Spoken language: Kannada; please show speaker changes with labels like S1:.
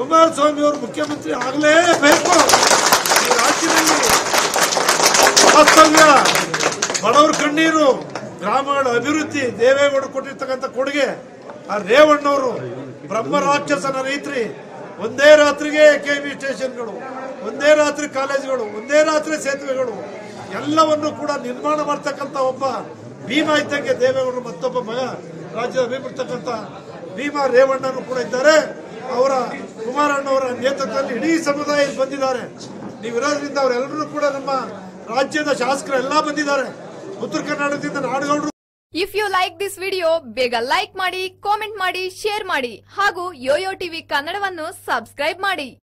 S1: ಕುಮಾರಸ್ವಾಮಿ ಅವರು ಮುಖ್ಯಮಂತ್ರಿ ಆಗಲೇಬೇಕು ಈ ರಾಜ್ಯದಲ್ಲಿ ವಾಸ್ತವ್ಯ ಬಡವರ ಕಣ್ಣೀರು ಗ್ರಾಮಗಳ ಅಭಿವೃದ್ಧಿ ದೇವೇಗೌಡರು ಕೊಟ್ಟಿರ್ತಕ್ಕಂಥ ಕೊಡುಗೆ ಆ ರೇವಣ್ಣವರು ಬ್ರಹ್ಮ ರಾಕ್ಷಸನ ರೈತ್ರಿ ಒಂದೇ ರಾತ್ರಿಗೆ ಕೆ ವಿ ಸ್ಟೇಷನ್ಗಳು ಒಂದೇ ರಾತ್ರಿ ಕಾಲೇಜುಗಳು ಒಂದೇ ರಾತ್ರಿ ಸೇತುವೆಗಳು ಎಲ್ಲವನ್ನು ಕೂಡ ನಿರ್ಮಾಣ ಮಾಡ್ತಕ್ಕಂಥ ಒಬ್ಬ ಭೀಮಾ ಇದ್ದಂಗೆ ದೇವೇಗೌಡರು ಮತ್ತೊಬ್ಬ ಮಗ ರಾಜ್ಯದ ಭೀಮಿರ್ತಕ್ಕಂಥ ಭೀಮಾ ರೇವಣ್ಣರು ಕೂಡ ಇದ್ದಾರೆ ಅವರ ಕುಮಾರಣ್ಣವರ ನೇತೃತ್ವದಲ್ಲಿ ಇಡೀ ಸಮುದಾಯ ಇಲ್ಲಿ ಬಂದಿದ್ದಾರೆ ನೀವು ಇರೋದ್ರಿಂದ ಅವರೆಲ್ಲರೂ ಕೂಡ ನಮ್ಮ ರಾಜ್ಯದ ಶಾಸಕರು ಎಲ್ಲಾ ಬಂದಿದ್ದಾರೆ ಉತ್ತರ ಕರ್ನಾಟಕದಿಂದ ನಾಡುಗೌಡರು
S2: if you like this video ಬೇಗ ಲೈಕ್ ಮಾಡಿ ಕಾಮೆಂಟ್ ಮಾಡಿ ಶೇರ್ ಮಾಡಿ ಹಾಗೂ ಯೋಯೋ ಟಿವಿ ಕನ್ನಡವನ್ನು ಸಬ್ಸ್ಕ್ರೈಬ್ ಮಾಡಿ